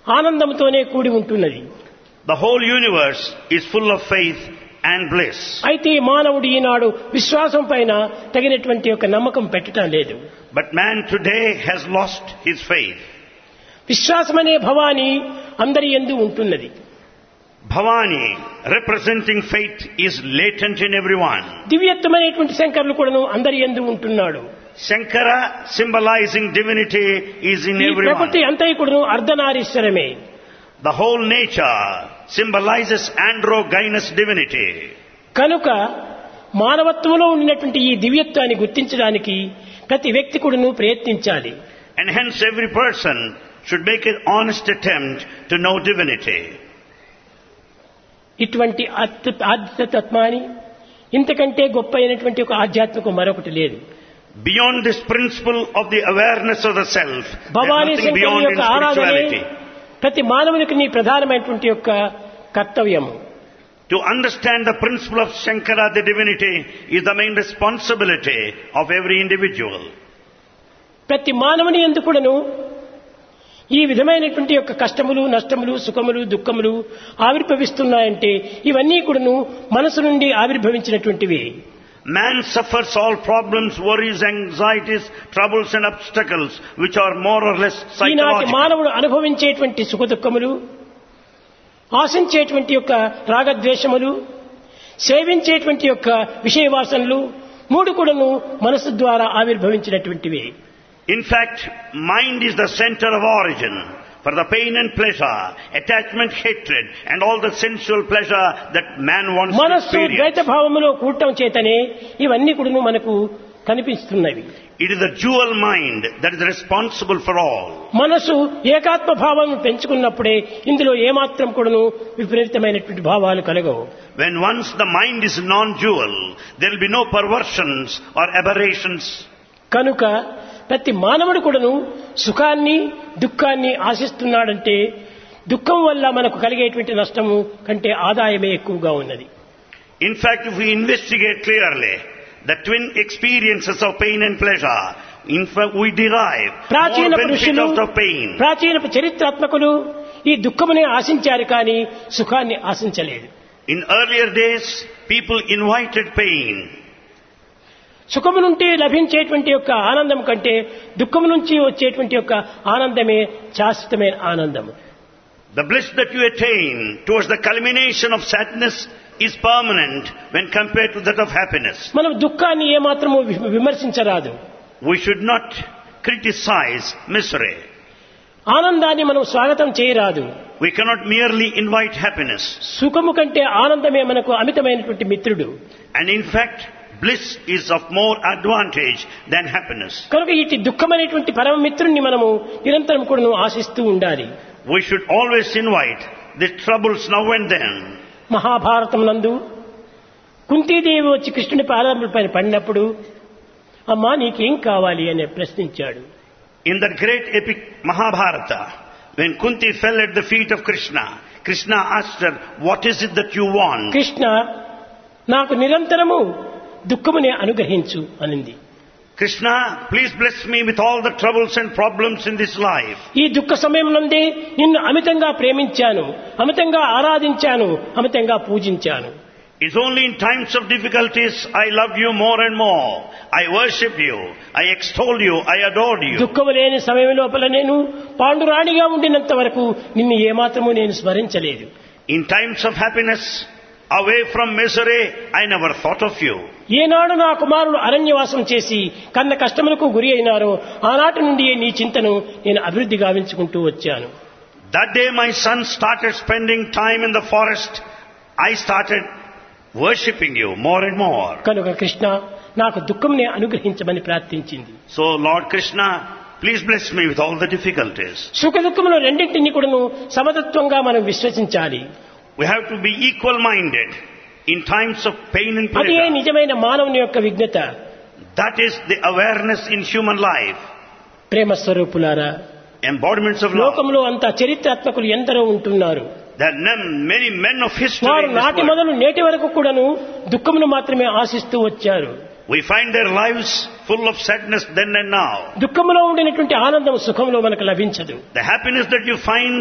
ఆనందంతోనే కూడి ఉంటున్నది The whole universe is full of faith and bliss. అయితే ఈ మానవుడు ఈనాడు విశ్వాసం పైన తగినటువంటి ఒక నమ్మకం పెట్టడం లేదు But man today has lost his faith. విశ్వాసమనే Bhavani అందరి ఎందు ఉంటున్నది Bhavani, representing faith, is latent in everyone. దివ్యత్వమైనటువంటి శంకరులు కూడాను అందరి ఎందు ఉంటున్నాడు Shankara, symbolizing divinity, is in ఈ ప్రకృతి everyone. అంతా కూడాను అర్ధనారీశ్వరమే The whole nature symbolizes androgynous divinity. కనుక మానవత్వంలో ఉండినటువంటి ఈ దివ్యత్వాన్ని గుర్తించడానికి ప్రతి వ్యక్తి కూడాను ప్రయత్నించాలి And hence every person should make an honest attempt to know divinity. ఇటువంటి అద్భుత ఆధ్యాత్మాన్ని ఇంతకంటే గొప్ప అయినటువంటి ఒక ఆధ్యాత్మికం మరొకటి లేదు Beyond this principle of the awareness of the self, Bhavani there's nothing శంకరుని beyond in యొక్క ఆరాధనే spirituality. ప్రతి మానవునికి నీ ప్రధానమైనటువంటి యొక్క కర్తవ్యము To understand the principle of Shankara, the divinity, is the main responsibility of every individual. ప్రతి మానవుని ఎందుకు కూడాను ఈ విధమైనటువంటి యొక్క కష్టములు నష్టములు సుఖములు దుఃఖములు ఆవిర్భవిస్తున్నాయంటే ఇవన్నీ కూడాను మనసు నుండి ఆవిర్భవించినటువంటివి Man suffers all problems, worries, anxieties, troubles and obstacles which are more or less ఈనాటి psychological. మానవుడు అనుభవించేటువంటి సుఖ దుఃఖములు ఆశించేటువంటి యొక్క రాగద్వేషములు సేవించేటువంటి యొక్క విషయవాసనలు మూడు కూడాను మనసు ద్వారా ఆవిర్భవించినటువంటివి In fact, mind is the center of origin for the pain and pleasure, attachment, hatred and all the sensual pleasure that man wants to మనస్సు ద్వైత experience. భావములో కూడటం చేతనే ఇవన్నీ కూడాను మనకు కనిపిస్తున్నవి It is the dual mind that is responsible for all. మనసు ఏకాత్మ భావం పెంచుకున్నప్పుడే ఇందులో ఏమాత్రం కూడాను విపరీతమైనటువంటి భావాలు కలగవు When once the mind is non-dual, there will be no perversions or aberrations. కనుక ప్రతి మానవుడు కూడాను సుఖాన్ని దుఃఖాన్ని ఆశిస్తున్నాడంటే దుఃఖం వల్ల మనకు కలిగేటువంటి నష్టము కంటే ఆదాయమే ఎక్కువగా ఉన్నది In fact, if we investigate clearly the twin experiences of pain and pleasure, in fact, we derive ప్రాచీన more benefit పురుషులు out of pain. ప్రాచీన చరిత్రాత్మకులు ఈ దుఃఖమునే ఆశించారు కానీ సుఖాన్ని ఆశించలేదు In earlier days, people invited pain. సుఖము నుండి లభించేటువంటి యొక్క ఆనందం కంటే దుఃఖము నుంచి వచ్చేటువంటి యొక్క ఆనందమే శాశ్వతమైన ఆనందము The bliss that you attain towards the culmination of sadness is permanent when compared to that of happiness. మనం దుఃఖాన్ని ఏమాత్రము వి- విమర్శించరాదు We should not criticize misery. ఆనందాన్ని మనం స్వాగతం చేయరాదు We cannot merely invite happiness. సుఖము కంటే ఆనందమే మనకు అమితమైనటువంటి మిత్రుడు And in fact, bliss is of more advantage than happiness. కనుక ఇటు దుఃఖమైనటువంటి పరమ మిత్రుణ్ణి మనము నిరంతరం కూడా ఆశిస్తూ ఉండాలి We should always invite the troubles now and then. Mahabharatam నందు కుంతీదేవి వచ్చి కృష్ణుని పాదాలపైన పడినప్పుడు అమ్మా నీకేం కావాలి అని ప్రశ్నించాడు In that great epic Mahabharata, when Kunti fell at the feet of Krishna, Krishna asked her, What is it that you want? Krishna నాకు నిరంతరము దుఃఖమునే అనుగ్రహించు అనింది Krishna, please bless me with all the troubles and problems in this life. ఈ దుఃఖ సమయం నందే నిన్ను అమితంగా ప్రేమించాను అమితంగా ఆరాధించాను అమితంగా పూజించాను It's only in times of difficulties I love you more and more. I worship you. I extol you. I adored you. దుఃఖము లేని సమయం లోపల నేను పాండురాణిగా ఉండినంత వరకు నిన్ను ఏమాత్రము నేను స్మరించలేదు In times of happiness, away from misery, I never thought of you. ఏనాడు నా కుమారుడు అరణ్యవాసం చేసి కన్న కష్టములకు గురి అయినారో ఆనాటి నుండి నీ చింతను నేను అభివృద్ధి గావించుకుంటూ వచ్చాను That day my son started spending time in the forest. I started worshipping you more and more. కనుక కృష్ణ నాకు దుఃఖంని అనుగ్రహించమని ప్రార్థించింది So Lord Krishna, please bless me with all the difficulties. సుఖ దుఃఖములు రెండింటిని కూడాను సమతత్వంగా మనం విశ్వసించాలి We have to be equal-minded in times of pain and అదే pleasure. నిజమైన మానవుని యొక్క విజ్ఞత That is the awareness in human life. ప్రేమ స్వరూపులారా Embodiments of love. లోకంలో అంత చరిత్రాత్మకులు ఎందరో ఉంటున్నారు There are none- many men of history వారు in this నాటి world. మొదలు నేటి వరకు కూడాను దుఃఖమును మాత్రమే ఆశిస్తూ వచ్చారు We find their lives full of sadness then and now. దుఃఖములో ఉండినటువంటి ఆనందం సుఖంలో మనకు లభించదు The happiness that you find